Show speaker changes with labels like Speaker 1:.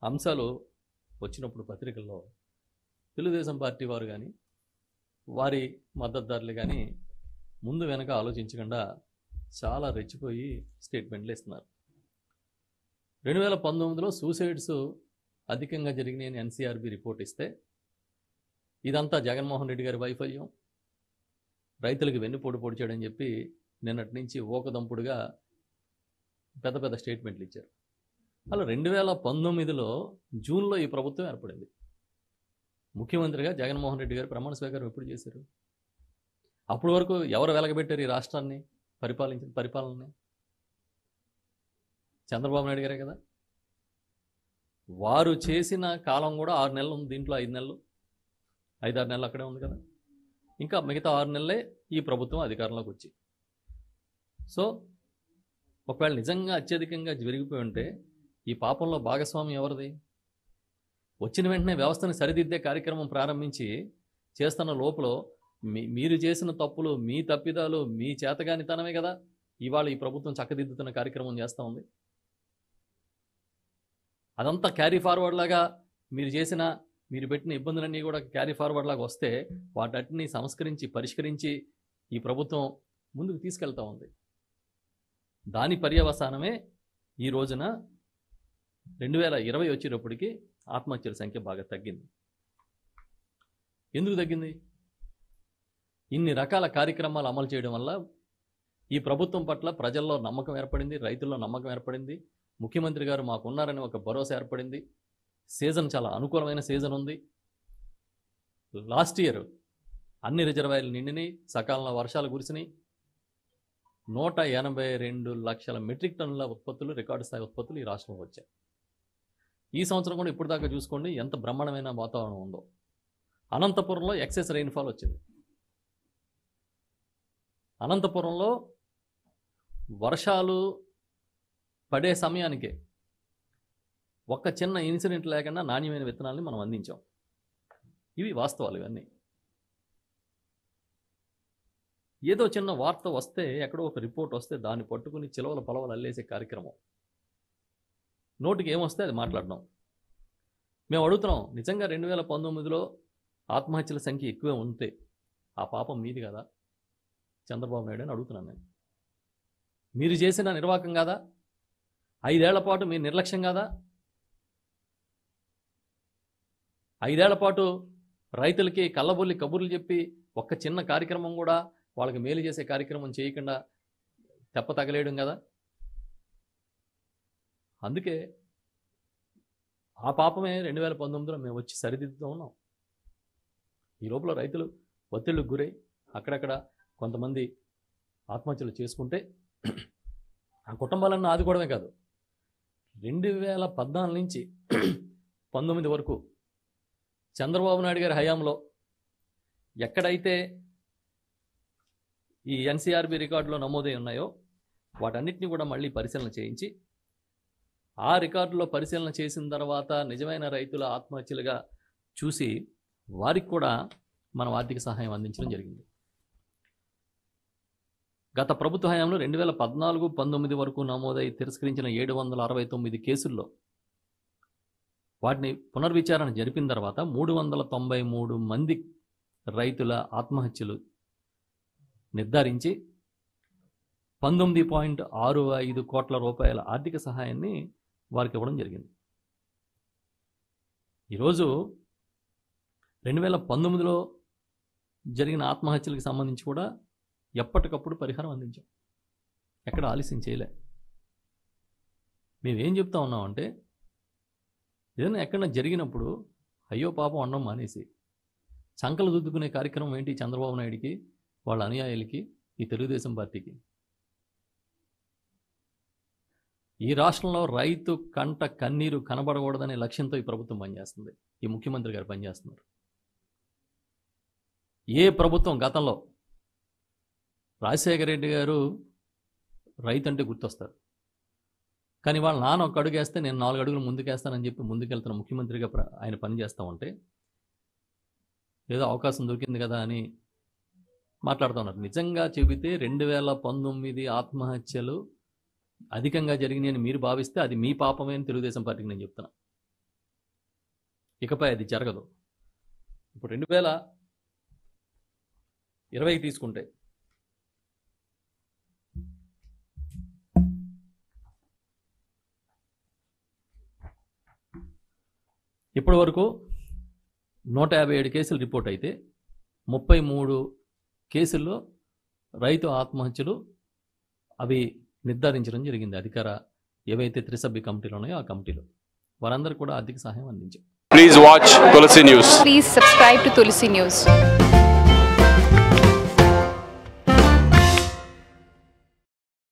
Speaker 1: అంశాలు వచ్చినప్పుడు పత్రికల్లో తెలుగుదేశం పార్టీ వారు కానీ వారి మద్దతుదారులు కానీ ముందు వెనక ఆలోచించకుండా చాలా రెచ్చిపోయి స్టేట్మెంట్లు ఇస్తున్నారు రెండు వేల పంతొమ్మిదిలో సూసైడ్స్ అధికంగా జరిగినాయని ఎన్సీఆర్బి రిపోర్ట్ ఇస్తే ఇదంతా జగన్మోహన్ రెడ్డి గారి వైఫల్యం రైతులకు వెన్నుపోటు పొడిచాడని చెప్పి నిన్నటి నుంచి ఓకదంపుడుగా పెద్ద పెద్ద స్టేట్మెంట్లు ఇచ్చారు అలా రెండు వేల పంతొమ్మిదిలో జూన్లో ఈ ప్రభుత్వం ఏర్పడింది ముఖ్యమంత్రిగా జగన్మోహన్ రెడ్డి గారు ప్రమాణ స్వీకారం ఎప్పుడు చేశారు అప్పటి వరకు ఎవరు వెలగబెట్టారు ఈ రాష్ట్రాన్ని పరిపాలించిన పరిపాలనని చంద్రబాబు నాయుడు గారే కదా వారు చేసిన కాలం కూడా ఆరు నెలలు ఉంది దీంట్లో ఐదు నెలలు ఐదారు నెలలు అక్కడే ఉంది కదా ఇంకా మిగతా ఆరు నెలలే ఈ ప్రభుత్వం అధికారంలోకి వచ్చి సో ఒకవేళ నిజంగా అత్యధికంగా జరిగిపోయి ఉంటే ఈ పాపంలో భాగస్వామ్యం ఎవరిది వచ్చిన వెంటనే వ్యవస్థను సరిదిద్దే కార్యక్రమం ప్రారంభించి చేస్తున్న లోపల మీ మీరు చేసిన తప్పులు మీ తప్పిదాలు మీ చేతగానితనమే కదా ఇవాళ ఈ ప్రభుత్వం చక్కదిద్దుతున్న కార్యక్రమం చేస్తూ ఉంది అదంతా క్యారీ ఫార్వర్డ్ లాగా మీరు చేసిన మీరు పెట్టిన ఇబ్బందులన్నీ కూడా క్యారీ ఫార్వర్డ్ లాగా వస్తే వాటన్నిటిని సంస్కరించి పరిష్కరించి ఈ ప్రభుత్వం ముందుకు తీసుకెళ్తా ఉంది దాని పర్యవసానమే ఈ రోజున రెండు వేల ఇరవై వచ్చేటప్పటికి ఆత్మహత్యల సంఖ్య బాగా తగ్గింది ఎందుకు తగ్గింది ఇన్ని రకాల కార్యక్రమాలు అమలు చేయడం వల్ల ఈ ప్రభుత్వం పట్ల ప్రజల్లో నమ్మకం ఏర్పడింది రైతుల్లో నమ్మకం ఏర్పడింది ముఖ్యమంత్రి గారు మాకున్నారని ఒక భరోసా ఏర్పడింది సీజన్ చాలా అనుకూలమైన సీజన్ ఉంది లాస్ట్ ఇయర్ అన్ని రిజర్వాయర్లు నిండినాయి సకాలంలో వర్షాలు కురిసినాయి నూట ఎనభై రెండు లక్షల మెట్రిక్ టన్నుల ఉత్పత్తులు రికార్డు స్థాయి ఉత్పత్తులు ఈ రాష్ట్రంలో వచ్చాయి ఈ సంవత్సరం కూడా ఇప్పుడు దాకా చూసుకోండి ఎంత బ్రహ్మాండమైన వాతావరణం ఉందో అనంతపురంలో ఎక్సెస్ రెయిన్ఫాల్ వచ్చింది అనంతపురంలో వర్షాలు పడే సమయానికే ఒక్క చిన్న ఇన్సిడెంట్ లేకుండా నాణ్యమైన విత్తనాల్ని మనం అందించాం ఇవి వాస్తవాలు ఇవన్నీ ఏదో చిన్న వార్త వస్తే ఎక్కడో ఒక రిపోర్ట్ వస్తే దాన్ని పట్టుకుని చిలవల పొలవలు అల్లేసే కార్యక్రమం నోటికి ఏమొస్తే అది మాట్లాడడం మేము అడుగుతున్నాం నిజంగా రెండు వేల పంతొమ్మిదిలో ఆత్మహత్యల సంఖ్య ఎక్కువే ఉంటే ఆ పాపం మీది కదా చంద్రబాబు నాయుడు అని అడుగుతున్నాను నేను మీరు చేసిన నిర్వాకం కాదా ఐదేళ్ల పాటు మీ నిర్లక్ష్యం కాదా ఐదేళ్ల పాటు రైతులకి కళ్ళబొల్లి కబుర్లు చెప్పి ఒక్క చిన్న కార్యక్రమం కూడా వాళ్ళకి మేలు చేసే కార్యక్రమం చేయకుండా తెప్ప తగలేయడం కదా అందుకే ఆ పాపమే రెండు వేల పంతొమ్మిదిలో మేము వచ్చి సరిదిద్దుతూ ఉన్నాం ఈ లోపల రైతులు ఒత్తిళ్ళకు గురై అక్కడక్కడ కొంతమంది ఆత్మహత్యలు చేసుకుంటే ఆ కుటుంబాలను ఆదుకోవడమే కాదు రెండు వేల పద్నాలుగు నుంచి పంతొమ్మిది వరకు చంద్రబాబు నాయుడు గారి హయాంలో ఎక్కడైతే ఈ ఎన్సీఆర్బి రికార్డులో నమోదై ఉన్నాయో వాటన్నిటిని కూడా మళ్ళీ పరిశీలన చేయించి ఆ రికార్డులో పరిశీలన చేసిన తర్వాత నిజమైన రైతుల ఆత్మహత్యలుగా చూసి వారికి కూడా మనం ఆర్థిక సహాయం అందించడం జరిగింది గత ప్రభుత్వ హయాంలో రెండు వేల పద్నాలుగు పంతొమ్మిది వరకు నమోదై తిరస్కరించిన ఏడు వందల అరవై తొమ్మిది కేసుల్లో వాటిని పునర్విచారణ జరిపిన తర్వాత మూడు వందల తొంభై మూడు మంది రైతుల ఆత్మహత్యలు నిర్ధారించి పంతొమ్మిది పాయింట్ ఆరు ఐదు కోట్ల రూపాయల ఆర్థిక సహాయాన్ని వారికి ఇవ్వడం జరిగింది ఈరోజు రెండు వేల పంతొమ్మిదిలో జరిగిన ఆత్మహత్యలకు సంబంధించి కూడా ఎప్పటికప్పుడు పరిహారం అందించాం ఎక్కడ ఆలస్యం చేయలే మేమేం చెప్తా ఉన్నామంటే ఏదైనా ఎక్కడైనా జరిగినప్పుడు అయ్యో పాపం అనడం మానేసి చంకలు దుద్దుకునే కార్యక్రమం ఏంటి చంద్రబాబు నాయుడికి వాళ్ళ అనుయాయులకి ఈ తెలుగుదేశం పార్టీకి ఈ రాష్ట్రంలో రైతు కంట కన్నీరు కనబడకూడదనే లక్ష్యంతో ఈ ప్రభుత్వం పనిచేస్తుంది ఈ ముఖ్యమంత్రి గారు పనిచేస్తున్నారు ఏ ప్రభుత్వం గతంలో రాజశేఖర రెడ్డి గారు రైతు అంటే గుర్తొస్తారు కానీ వాళ్ళ నాన్న ఒక అడుగు వేస్తే నేను నాలుగు అడుగులు ముందుకేస్తానని చెప్పి ముందుకెళ్తున్న ముఖ్యమంత్రిగా ప్ర- ఆయన పనిచేస్తూ ఉంటే ఏదో అవకాశం దొరికింది కదా అని మాట్లాడుతూ ఉన్నారు నిజంగా చెబితే రెండు వేల పంతొమ్మిది ఆత్మహత్యలు అధికంగా జరిగినాయని మీరు భావిస్తే అది మీ పాపమే అని తెలుగుదేశం పార్టీకి నేను చెప్తున్నా ఇకపై అది జరగదు ఇప్పుడు రెండు వేల ఇరవైకి తీసుకుంటే ఇప్పటి వరకు నూట యాభై ఏడు కేసులు రిపోర్ట్ అయితే ముప్పై మూడు కేసుల్లో రైతు ఆత్మహత్యలు అవి నిర్ధారించడం జరిగింది అధికార ఏవైతే త్రిసభ్య కమిటీలు ఉన్నాయో ఆ కమిటీలు వారందరూ కూడా ఆర్థిక సహాయం అందించారు
Speaker 2: Please watch Tulsi News.
Speaker 3: Please subscribe to Tulsi News.